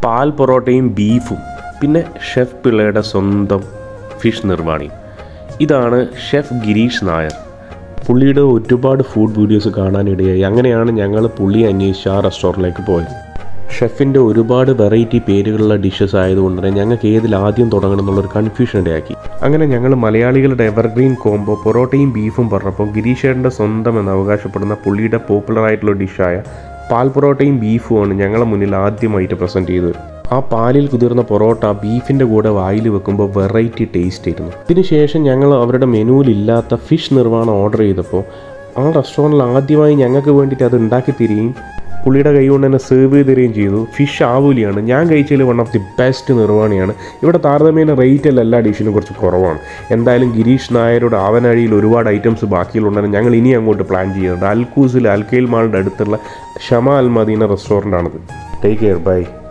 പാൽ പൊറോട്ടയും ബീഫും പിന്നെ ഷെഫ് പിള്ളയുടെ സ്വന്തം ഫിഷ് നിർമ്മാണി ഇതാണ് ഷെഫ് ഗിരീഷ് നായർ പുള്ളിയുടെ ഒരുപാട് ഫുഡ് വീഡിയോസ് കാണാനിടയായി അങ്ങനെയാണ് ഞങ്ങൾ പുള്ളിയെ അന്വേഷിച്ച് ആ റെസ്റ്റോറൻറ്റിലേക്ക് പോയത് ഷെഫിൻ്റെ ഒരുപാട് വെറൈറ്റി പേരുകളുള്ള ഡിഷസ് ആയതുകൊണ്ട് തന്നെ ഞങ്ങൾക്ക് ഏതിൽ ആദ്യം തുടങ്ങണം എന്നുള്ളൊരു കൺഫ്യൂഷൻ ഇടയാക്കി അങ്ങനെ ഞങ്ങൾ മലയാളികളുടെ എവർഗ്രീൻ കോംബോ പൊറോട്ടയും ബീഫും പറഞ്ഞപ്പോൾ ഗിരീഷേട്ടൻ്റെ സ്വന്തം എന്ന് അവകാശപ്പെടുന്ന പുള്ളിയുടെ പോപ്പുലർ ആയിട്ടുള്ള ഡിഷായ പാൽ പൊറോട്ടയും ബീഫുമാണ് ഞങ്ങളെ മുന്നിൽ ആദ്യമായിട്ട് പ്രസൻറ്റ് ചെയ്തത് ആ പാലിൽ കുതിർന്ന പൊറോട്ട ബീഫിൻ്റെ കൂടെ വായിൽ വെക്കുമ്പോൾ വെറൈറ്റി ടേസ്റ്റ് ആയിരുന്നു ഇതിനുശേഷം ഞങ്ങൾ അവരുടെ മെനുവിലില്ലാത്ത ഫിഷ് നിർവ്വാണം ഓർഡർ ചെയ്തപ്പോൾ ആ റെസ്റ്റോറൻറ്റിൽ ആദ്യമായി ഞങ്ങൾക്ക് വേണ്ടിയിട്ട് അത് ഉണ്ടാക്കി തരികയും പുള്ളിയുടെ കൈ കൊണ്ട് തന്നെ സെർവ് ചെയ്ത് തരികയും ചെയ്തു ഫിഷ് ആവൂലിയാണ് ഞാൻ കഴിച്ചതിൽ വൺ ഓഫ് ദി ബെസ്റ്റ് നിർവ്വാണിയാണ് ഇവിടെ താരതമ്യേന റേറ്റ് എല്ലാം എല്ലാ ഡിഷിനും കുറച്ച് കുറവാണ് എന്തായാലും ഗിരീഷ് നായരുടെ ആവനാഴിയിൽ ഒരുപാട് ഐറ്റംസ് ബാക്കിയുള്ളതുകൊണ്ടാണ് ഞങ്ങൾ ഇനി അങ്ങോട്ട് പ്ലാൻ ചെയ്യുന്നുണ്ട് അൽക്കൂസിൽ അൽക്കയിൽ മാളിൻ്റെ അടുത്തുള്ള ഷമ അൽ മദീന റെസ്റ്റോറൻ്റ് ആണിത് ടേക്ക് കെയർ ബൈ